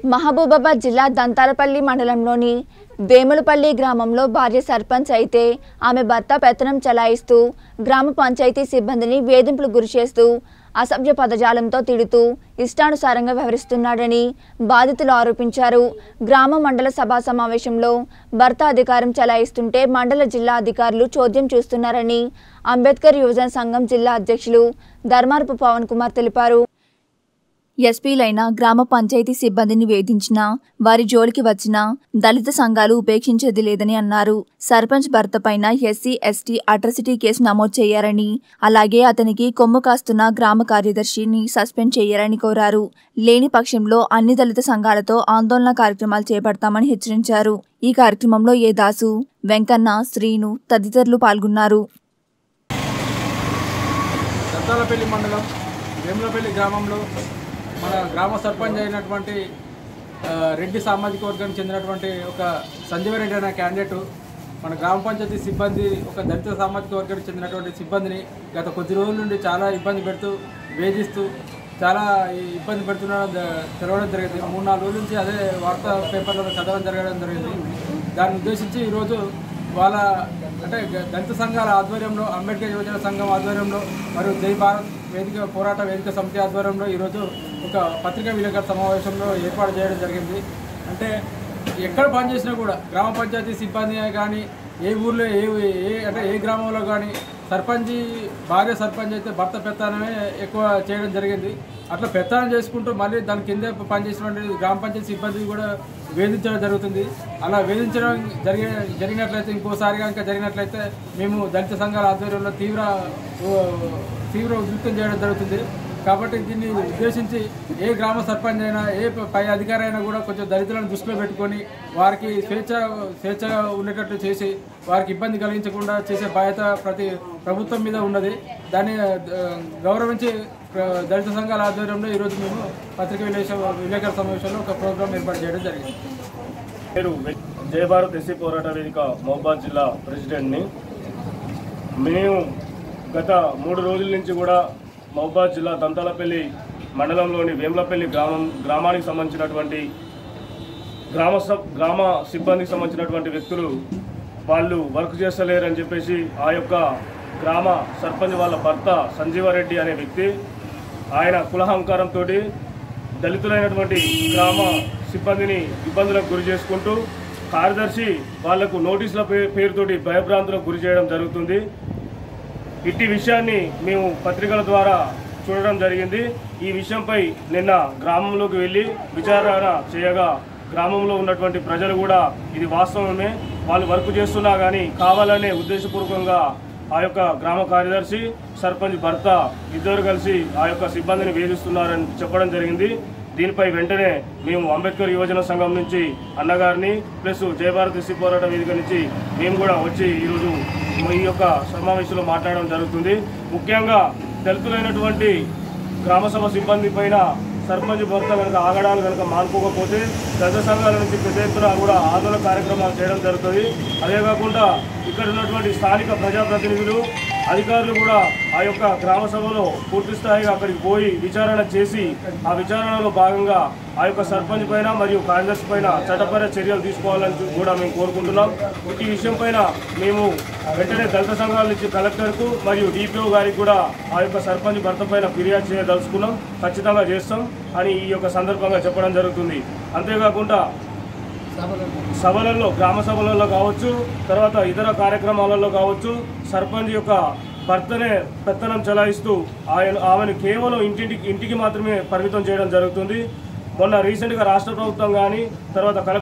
మహబూబాబాద్ జిల్లా దంతాలపల్లి మండలంలోని వేములపల్లి గ్రామంలో భార్య సర్పంచ్ అయితే ఆమె భర్త పెత్తనం చలాయిస్తూ గ్రామ పంచాయతీ సిబ్బందిని వేధింపులు గురిచేస్తూ అసభ్య పదజాలంతో తిడుతూ ఇష్టానుసారంగా వ్యవహరిస్తున్నాడని బాధితులు ఆరోపించారు గ్రామ మండల సభా సమావేశంలో భర్త అధికారం చలాయిస్తుంటే మండల జిల్లా అధికారులు చోద్యం చూస్తున్నారని అంబేద్కర్ యువజన సంఘం జిల్లా అధ్యక్షులు ధర్మారపు పవన్ కుమార్ తెలిపారు ఎస్పీలైన గ్రామ పంచాయతీ సిబ్బందిని వేధించిన వారి జోలికి వచ్చిన దళిత సంఘాలు ఉపేక్షించేది లేదని అన్నారు సర్పంచ్ భర్త పైన ఎస్సీ ఎస్టీ అట్రసిటీ కేసు నమోదు చేయారని అలాగే అతనికి కొమ్ము కాస్తున్న గ్రామ కార్యదర్శిని సస్పెండ్ చేయారని కోరారు లేని పక్షంలో అన్ని దళిత సంఘాలతో ఆందోళన కార్యక్రమాలు చేపడతామని హెచ్చరించారు ఈ కార్యక్రమంలో ఏ దాసు వెంకన్న శ్రీను తదితరులు పాల్గొన్నారు దత్తాలపల్లి మండలం వేములపల్లి గ్రామంలో మన గ్రామ సర్పంచ్ అయినటువంటి ఆ, రెడ్డి సామాజిక వర్గానికి చెందినటువంటి ఒక సంజీవరెడ్డి అనే క్యాండిడేట్ మన గ్రామ పంచాయతీ సిబ్బంది ఒక దళిత సామాజిక వర్గానికి చెందినటువంటి సిబ్బందిని గత కొద్ది రోజుల నుండి చాలా ఇబ్బంది పెడుతూ వేధిస్తూ చాలా ఈ ఇబ్బంది పెడుతున్న తెలవడం జరిగింది మూడు నాలుగు రోజుల నుంచి అదే వార్తా పేపర్లలో చదవడం జరగడం జరిగింది దాన్ని ఉద్దేశించి ఈరోజు వాళ్ళ అంటే గ- దళిత సంఘాల ఆధ్వర్యంలో అంబేద్కర్ యువజన సంఘం ఆధ్వర్యంలో మరియు జై భారత్ వేదిక పోరాట వేదిక సమితి ఆధ్వర్యంలో ఈరోజు ఒక పత్రికా విలేకరుల సమావేశంలో ఏర్పాటు చేయడం జరిగింది అంటే ఎక్కడ పనిచేసినా కూడా గ్రామ పంచాయతీ సిబ్బంది కానీ ఏ ఊర్లో ఏ ఏ అంటే ఏ గ్రామంలో కానీ సర్పంచ్ భార్య సర్పంచ్ అయితే భర్త పెత్తానమే ఎక్కువ చేయడం జరిగింది అట్లా పెత్తానం చేసుకుంటూ మళ్ళీ దాని కిందే పనిచేసినటువంటి గ్రామ పంచాయతీ సిబ్బంది కూడా వేధించడం జరుగుతుంది అలా వేధించడం జరిగే జరిగినట్లయితే ఇంకోసారి కనుక జరిగినట్లయితే మేము దళిత సంఘాల ఆధ్వర్యంలో తీవ్ర ఓ, తీవ్ర ఉద్రిక్తం చేయడం జరుగుతుంది కాబట్టి దీన్ని ఉద్దేశించి ఏ గ్రామ సర్పంచ్ అయినా ఏ ప- పై అధికారి అయినా కూడా కొంచెం దళితులను దృష్టిలో పెట్టుకొని వారికి స్వేచ్ఛ స్వేచ్ఛగా ఉండేటట్టు చేసి వారికి ఇబ్బంది కలిగించకుండా చేసే బాధ్యత ప్రతి ప్రభుత్వం మీద ఉన్నది దాన్ని ఆ, గౌరవించి ప్ర- దళిత సంఘాల ఆధ్వర్యంలో ఈరోజు మేము పత్రికా విలేక విలేకరుల సమావేశంలో ఒక ప్రోగ్రాం ఏర్పాటు చేయడం జరిగింది పేరు జయ భారత్ ఎస్సీ పోరాట వేదిక మహబాద్ జిల్లా ప్రెసిడెంట్ని మేము గత మూడు రోజుల నుంచి కూడా మహబాద్ జిల్లా దంతాలపల్లి మండలంలోని వేములపల్లి గ్రామం గ్రామానికి సంబంధించినటువంటి గ్రామ సబ్ గ్రామ సిబ్బందికి సంబంధించినటువంటి వ్యక్తులు వాళ్ళు వర్క్ చేస్తలేరని చెప్పేసి ఆ యొక్క గ్రామ సర్పంచ్ వాళ్ళ భర్త సంజీవారెడ్డి అనే వ్యక్తి ఆయన కులహంకారంతో దళితులైనటువంటి గ్రామ సిబ్బందిని ఇబ్బందులకు గురి చేసుకుంటూ కార్యదర్శి వాళ్లకు నోటీసుల పే- పేరుతోటి భయభ్రాంతులకు గురి చేయడం జరుగుతుంది ఇట్టి విషయాన్ని మేము పత్రికల ద్వారా చూడడం జరిగింది ఈ విషయంపై నిన్న గ్రామంలోకి వెళ్ళి విచారణ చేయగా గ్రామంలో ఉన్నటువంటి ప్రజలు కూడా ఇది వాస్తవమే వాళ్ళు వర్క్ చేస్తున్నా కానీ కావాలనే ఉద్దేశపూర్వకంగా ఆ యొక్క గ్రామ కార్యదర్శి సర్పంచ్ భర్త ఇద్దరు కలిసి ఆ యొక్క సిబ్బందిని వేధిస్తున్నారని చెప్పడం జరిగింది దీనిపై వెంటనే మేము అంబేద్కర్ యువజన సంఘం నుంచి అన్నగారిని ప్లస్ జయభారత్ ఎస్సీ పోరాట వేదిక నుంచి మేము కూడా వచ్చి ఈరోజు ఈ యొక్క సమావేశంలో మాట్లాడడం జరుగుతుంది ముఖ్యంగా దళితులైనటువంటి గ్రామసభ సిబ్బంది పైన సర్పంచ్ భర్త కనుక ఆగడాలు కనుక మానుకోకపోతే దళిత సంఘాల నుంచి పెద్ద ఎత్తున కూడా ఆందోళన కార్యక్రమాలు చేయడం జరుగుతుంది అదే కాకుండా ఇక్కడ ఉన్నటువంటి స్థానిక ప్రజాప్రతినిధులు అధికారులు కూడా ఆ యొక్క గ్రామ సభలో పూర్తి స్థాయిగా అక్కడికి పోయి విచారణ చేసి ఆ విచారణలో భాగంగా ఆ యొక్క సర్పంచ్ పైన మరియు కార్యదర్శి పైన చట్టపర చర్యలు తీసుకోవాలని చూ- కూడా మేము కోరుకుంటున్నాం ఈ విషయం పైన మేము వెంటనే దళిత సంఘాల నుంచి కలెక్టర్కు మరియు డిపిఓ గారికి కూడా ఆ యొక్క సర్పంచ్ భర్త పైన ఫిర్యాదు చేయదలుచుకున్నాం ఖచ్చితంగా చేస్తాం అని ఈ యొక్క సందర్భంగా చెప్పడం జరుగుతుంది అంతేకాకుండా సభలలో గ్రామ సభలలో కావచ్చు తర్వాత ఇతర కార్యక్రమాలలో కావచ్చు సర్పంచ్ యొక్క భర్తనే పెత్తనం చలాయిస్తూ ఆయన ఆమెను కేవలం ఇంటింటికి ఇంటికి మాత్రమే పరిమితం చేయడం జరుగుతుంది మొన్న రీసెంట్గా రాష్ట్ర ప్రభుత్వం కానీ తర్వాత కలెక్టర్